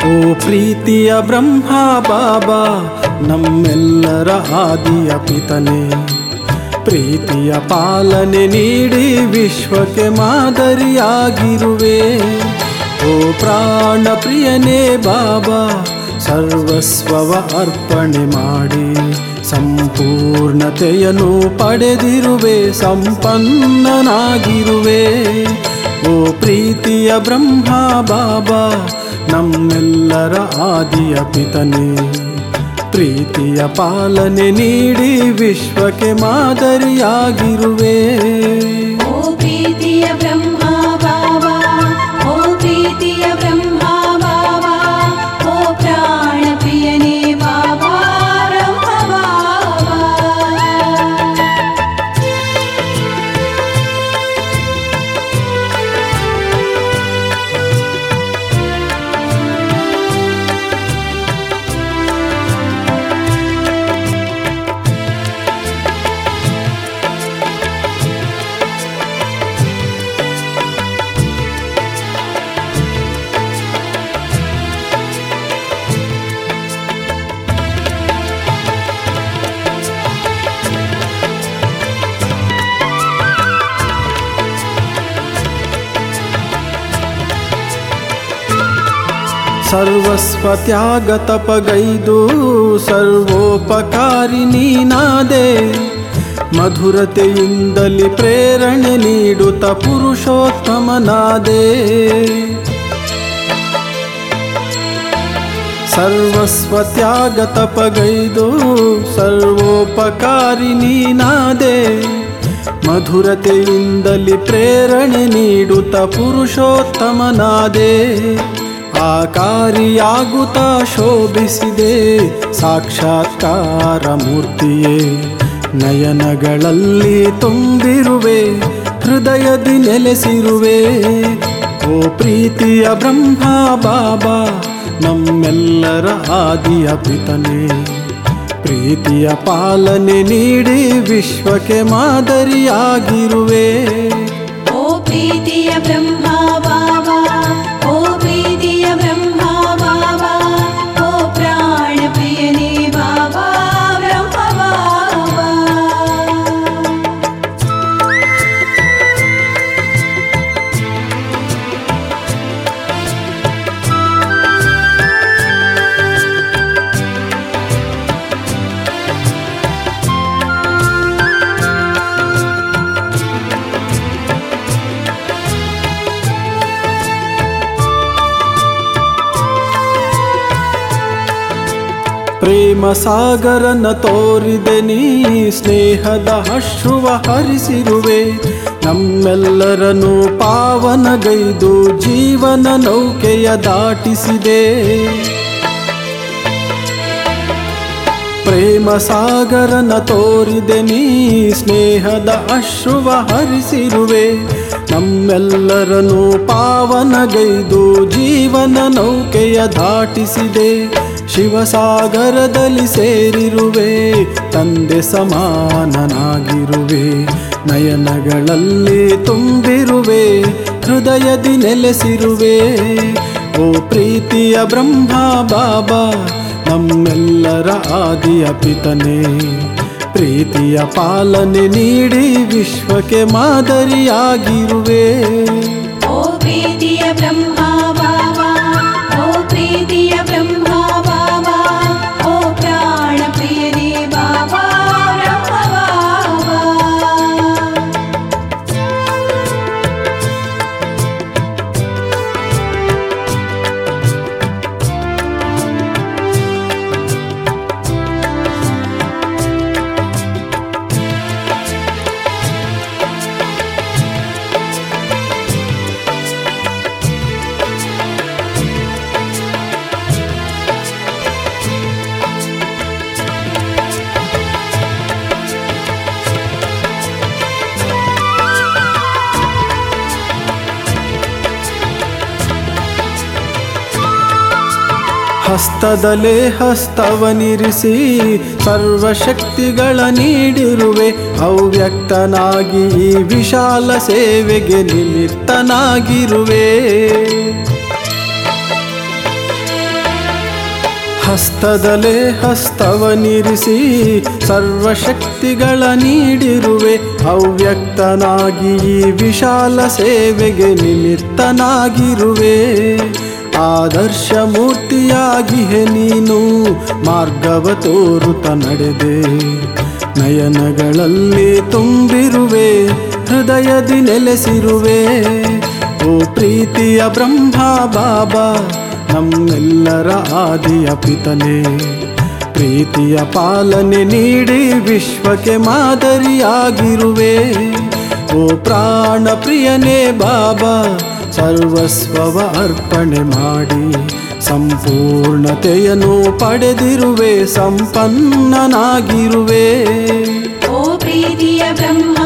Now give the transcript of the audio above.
ಓ ಪ್ರೀತಿಯ ಬ್ರಹ್ಮ ಬಾಬಾ ನಮ್ಮೆಲ್ಲರ ಆದಿಯ ಪಿತನೆ ಪ್ರೀತಿಯ ಪಾಲನೆ ನೀಡಿ ವಿಶ್ವಕ್ಕೆ ಮಾದರಿಯಾಗಿರುವೆ ಓ ಪ್ರಾಣ ಪ್ರಿಯನೇ ಬಾಬಾ ಸರ್ವಸ್ವವ ಅರ್ಪಣೆ ಮಾಡಿ ಸಂಪೂರ್ಣತೆಯನ್ನು ಪಡೆದಿರುವೆ ಸಂಪನ್ನನಾಗಿರುವೆ ಓ ಪ್ರೀತಿಯ ಬ್ರಹ್ಮ ಬಾಬಾ ನಮ್ಮೆಲ್ಲರ ಆದಿಯ ಪಿತನೆ ಪ್ರೀತಿಯ ಪಾಲನೆ ನೀಡಿ ವಿಶ್ವಕ್ಕೆ ಮಾದರಿಯಾಗಿರುವೆ ಓ ಪ್ರೀತಿಯ ಬ್ರಹ್ಮ ಬಾಬಾ ಓ ಪ್ರೀತಿಯ ಬ್ರಹ್ಮ ಬಾಬಾ ಓ ಪ್ರಾಣ ಪ್ರಿಯನೇ ಬಾಬಾ ಬ್ರಹ್ಮ ಬಾಬಾ ಸರ್ವಸ್ವ ತ್ಯಾಗ ತಪಗೈದು ಸರ್ವೋಪಕಾರಿ ನೀನಾದೆ ಮಧುರತೆಯಿಂದಲಿ ಪ್ರೇರಣೆ ನೀಡುತ್ತ ಪುರುಷೋತ್ತಮನಾದೆ ಸರ್ವಸ್ವ ತ್ಯಾಗ ತಪಗೈದು ಸರ್ವೋಪಕಾರಿ ನೀನಾದೆ ಮಧುರತೆಯಿಂದಲಿ ಪ್ರೇರಣೆ ನೀಡುತ್ತ ಪುರುಷೋತ್ತಮನಾದೆ ಆಕಾರಿಯಾಗುತ್ತ ಶೋಭಿಸಿದೆ ಸಾಕ್ಷಾತ್ಕಾರ ಮೂರ್ತಿಯೇ ನಯನಗಳಲ್ಲಿ ತುಂಬಿರುವೆ ಹೃದಯದಿ ನೆಲೆಸಿರುವೆ ಓ ಪ್ರೀತಿಯ ಬ್ರಹ್ಮ ಬಾಬಾ ನಮ್ಮೆಲ್ಲರ ಆದಿಯ ಪಿತನೆ ಪ್ರೀತಿಯ ಪಾಲನೆ ನೀಡಿ ವಿಶ್ವಕ್ಕೆ ಮಾದರಿಯಾಗಿರುವೆ ಓ ಪ್ರೀತಿಯ ಬ್ರಹ್ಮ ಬಾಬಾ ಓ ಪ್ರೀತಿಯ ಬ್ರಹ್ಮ ಬಾಬಾ ಓ ಪ್ರಾಣ ಪ್ರಿಯನೇ ಬಾಬಾ ಬ್ರಹ್ಮ ಬಾಬಾ ಪ್ರೇಮ ಸಾಗರನ ತೋರಿದೆ ನೀ ಸ್ನೇಹದ ಅಶ್ರುವ ಹರಿಸಿರುವೆ ನಮ್ಮೆಲ್ಲರನ್ನು ಪಾವನಗೈದು ಜೀವನ ನೌಕೆಯ ದಾಟಿಸಿದೆ ಪ್ರೇಮ ಸಾಗರನ ತೋರಿದೆ ನೀ ಸ್ನೇಹದ ಅಶ್ರುವ ಹರಿಸಿರುವೆ ನಮ್ಮೆಲ್ಲರನ್ನು ಪಾವನಗೈದು ಜೀವನ ನೌಕೆಯ ದಾಟಿಸಿದೆ ಶಿವಸಾಗರದಲ್ಲಿ ಸೇರಿರುವೆ ತಂದೆ ಸಮಾನನಾಗಿರುವೆ ನಯನಗಳಲ್ಲಿ ತುಂಬಿರುವೆ ಹೃದಯದಿ ನೆಲೆಸಿರುವೆ ಓ ಪ್ರೀತಿಯ ಬ್ರಹ್ಮ ಬಾಬಾ ನಮ್ಮೆಲ್ಲರ ಆದಿಯ ಪಿತನೆ ಪ್ರೀತಿಯ ಪಾಲನೆ ನೀಡಿ ವಿಶ್ವಕ್ಕೆ ಮಾದರಿಯಾಗಿರುವೆ ಓ ಪ್ರೀತಿಯ ಬ್ರಹ್ಮ ಬಾಬಾ ಓ ಪ್ರೀತಿಯ ಬ್ರಹ್ಮ ಬಾಬಾ ಓ ಪ್ರಾಣ ಪ್ರಿಯನೇ ಬಾಬಾ ಬ್ರಹ್ಮ ಬಾಬಾ ಹಸ್ತದಲ್ಲೇ ಹಸ್ತವನಿರಿಸಿ ಸರ್ವಶಕ್ತಿಗಳ ನೀಡಿರುವೆ ಅವ್ಯಕ್ತನಾಗಿ ಈ ವಿಶಾಲ ಸೇವೆಗೆ ನಿಮಿತ್ತನಾಗಿರುವೆ ಹಸ್ತದಲೇ ಹಸ್ತವನಿರಿಸಿ ಸರ್ವಶಕ್ತಿಗಳ ನೀಡಿರುವೆ ಅವ್ಯಕ್ತನಾಗಿ ಈ ವಿಶಾಲ ಸೇವೆಗೆ ನಿಮಿತ್ತನಾಗಿರುವೆ ಆದರ್ಶ ಮೂರ್ತಿಯಾಗಿಹೆ ನೀನು ಮಾರ್ಗವ ತೋರುತ್ತ ನಡೆದೆ ನಯನಗಳಲ್ಲಿ ತುಂಬಿರುವೆ ಹೃದಯದಿ ನೆಲೆಸಿರುವೆ ಓ ಪ್ರೀತಿಯ ಬ್ರಹ್ಮ ಬಾಬಾ ನಮ್ಮೆಲ್ಲರ ಆದಿಯ ಪಿತನೆ ಪ್ರೀತಿಯ ಪಾಲನೆ ನೀಡಿ ವಿಶ್ವಕ್ಕೆ ಮಾದರಿಯಾಗಿರುವೆ ಓ ಪ್ರಾಣ ಪ್ರಿಯನೇ ಬಾಬಾ ಸರ್ವಸ್ವವ ಅರ್ಪಣೆ ಮಾಡಿ ಸಂಪೂರ್ಣತೆಯನ್ನು ಪಡೆದಿರುವೆ ಸಂಪನ್ನನಾಗಿರುವೆ ಓ ಪ್ರೀತಿಯ ಬ್ರಹ್ಮ